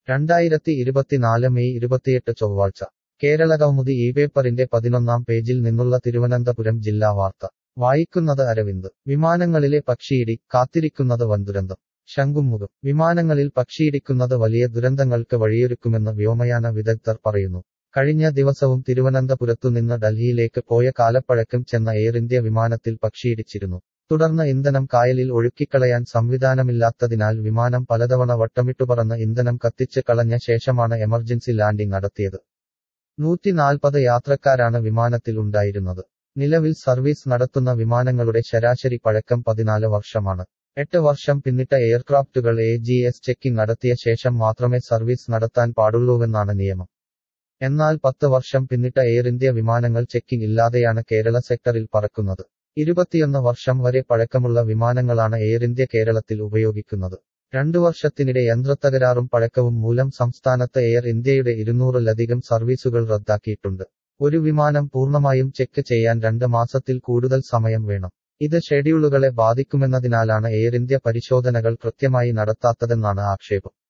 രണ്ടായിരത്തി ഇരുപത്തിനാല് മെയ് ഇരുപത്തിയെട്ട് ചൊവ്വാഴ്ച കേരള കൗമുദി ഈ പേപ്പറിന്റെ പതിനൊന്നാം പേജിൽ നിന്നുള്ള തിരുവനന്തപുരം ജില്ലാ വാർത്ത വായിക്കുന്നത് അരവിന്ദ് വിമാനങ്ങളിലെ പക്ഷിയിടി കാത്തിരിക്കുന്നത് വൻദുരന്തം ശംഖുമുഖം വിമാനങ്ങളിൽ പക്ഷിയിടിക്കുന്നത് വലിയ ദുരന്തങ്ങൾക്ക് വഴിയൊരുക്കുമെന്ന് വ്യോമയാന വിദഗ്ധർ പറയുന്നു കഴിഞ്ഞ ദിവസവും തിരുവനന്തപുരത്തുനിന്ന് ഡൽഹിയിലേക്ക് പോയ കാലപ്പഴക്കം ചെന്ന എയർ ഇന്ത്യ വിമാനത്തിൽ പക്ഷിയിടിച്ചിരുന്നു തുടർന്ന് ഇന്ധനം കായലിൽ ഒഴുക്കിക്കളയാൻ സംവിധാനമില്ലാത്തതിനാൽ വിമാനം പലതവണ വട്ടമിട്ടുപറന്ന് ഇന്ധനം കത്തിച്ച് കളഞ്ഞ ശേഷമാണ് എമർജൻസി ലാൻഡിംഗ് നടത്തിയത് നൂറ്റിനാൽപ്പത് യാത്രക്കാരാണ് വിമാനത്തിൽ ഉണ്ടായിരുന്നത് നിലവിൽ സർവീസ് നടത്തുന്ന വിമാനങ്ങളുടെ ശരാശരി പഴക്കം പതിനാല് വർഷമാണ് എട്ട് വർഷം പിന്നിട്ട എയർക്രാഫ്റ്റുകൾ എ ജി എസ് ചെക്കിംഗ് നടത്തിയ ശേഷം മാത്രമേ സർവീസ് നടത്താൻ പാടുള്ളൂവെന്നാണ് നിയമം എന്നാൽ പത്ത് വർഷം പിന്നിട്ട എയർ ഇന്ത്യ വിമാനങ്ങൾ ചെക്കിംഗ് ഇല്ലാതെയാണ് കേരള സെക്ടറിൽ പറക്കുന്നത് ഇരുപത്തിയൊന്ന് വർഷം വരെ പഴക്കമുള്ള വിമാനങ്ങളാണ് എയർ ഇന്ത്യ കേരളത്തിൽ ഉപയോഗിക്കുന്നത് രണ്ടു വർഷത്തിനിടെ യന്ത്രത്തകരാറും പഴക്കവും മൂലം സംസ്ഥാനത്ത് എയർ ഇന്ത്യയുടെ ഇരുന്നൂറിലധികം സർവീസുകൾ റദ്ദാക്കിയിട്ടുണ്ട് ഒരു വിമാനം പൂർണ്ണമായും ചെക്ക് ചെയ്യാൻ രണ്ട് മാസത്തിൽ കൂടുതൽ സമയം വേണം ഇത് ഷെഡ്യൂളുകളെ ബാധിക്കുമെന്നതിനാലാണ് എയർ ഇന്ത്യ പരിശോധനകൾ കൃത്യമായി നടത്താത്തതെന്നാണ് ആക്ഷേപം